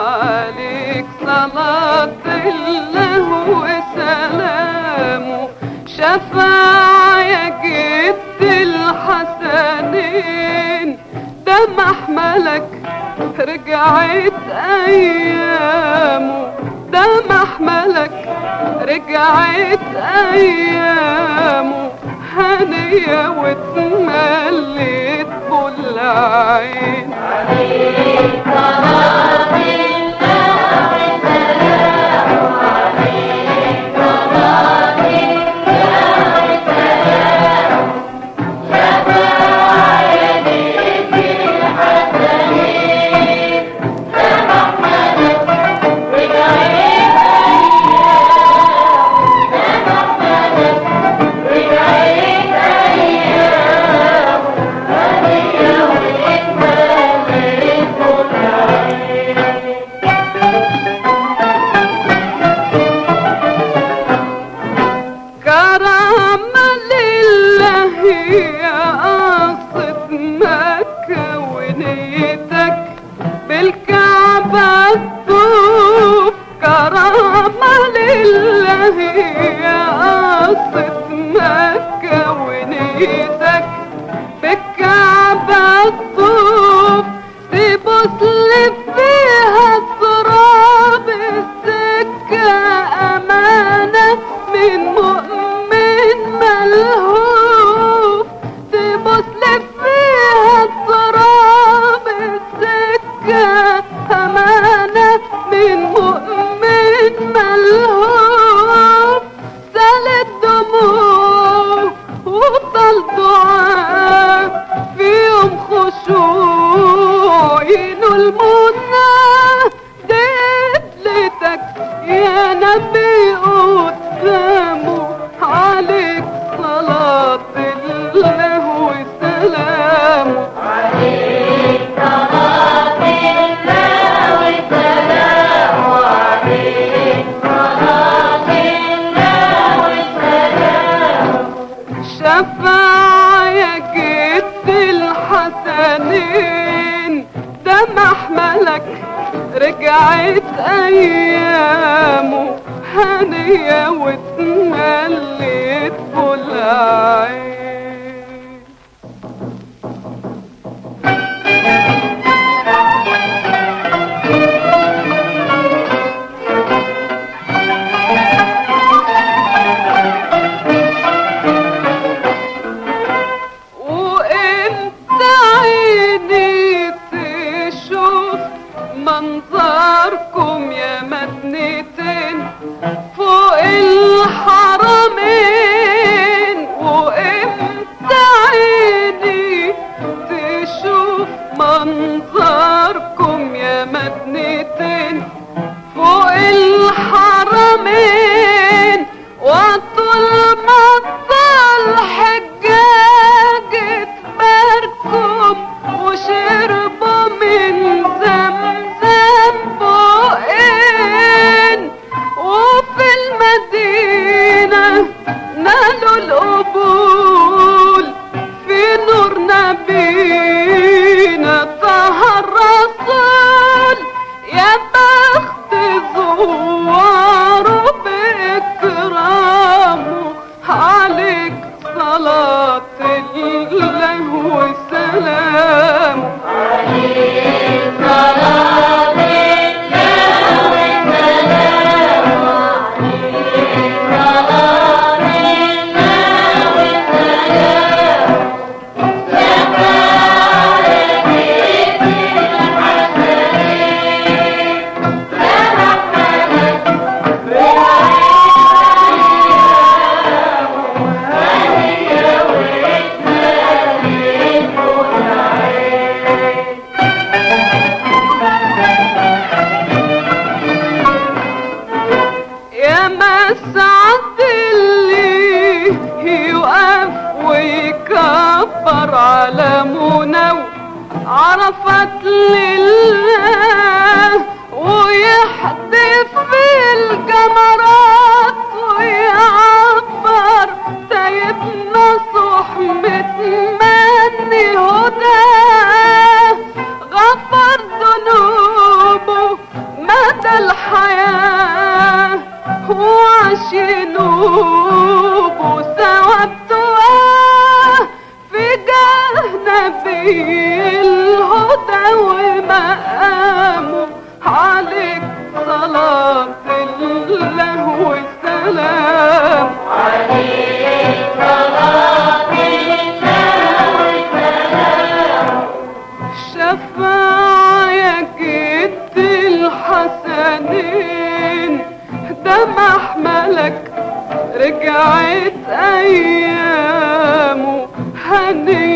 عليك صلاة الله وسلامه شفاعة يا جد الحسنين ده محملك رجعت ايامه ده محملك رجعت ايامه هنية واتمليت بالعين كرم لله يا قصة مكة ونيتك بالكعبة تطوف كرم لله يا قصة مكة ونيتك بالكعبة تطوف تبص لي فيها تراب السكة أمانة من مؤمن ملهوف تبص لي فيها تراب السكة أمانة من مؤمن ملهوف سال الدموع وطل دعاء في يوم خشوع ينو المنى دبلتك يا نبي قدامه عليك صلاة الله وسلامه شفاعة يا جد الحسنين ده محملك رجعت ايامه هنية واتمليت بالعين وانت عيني تشوف منظركم يا مدنتين فوق الحرمين وانت عيني تشوف منظركم يا مدنتين فوق الحرمين وطول ما طال حجاج تباركم وشربوا من زمزم بقين وفي المدينة نالوا القبول في نور نبينا طه الرسول يا بخت زواره بإكرامه عليك صلاة الله وسلامه يا مسعد اللي يقف ويكبر على منو عرفت لله ويحدف في الجمرات ويعبر سيدنا صحبة مني هداه غفر ذنوبه ذنوبه ثوابته في جهنبي الهدى ومقامه عليك صلاة الله والسلام شفاعة جد الحسنين ده محملك رجعت ايامه هني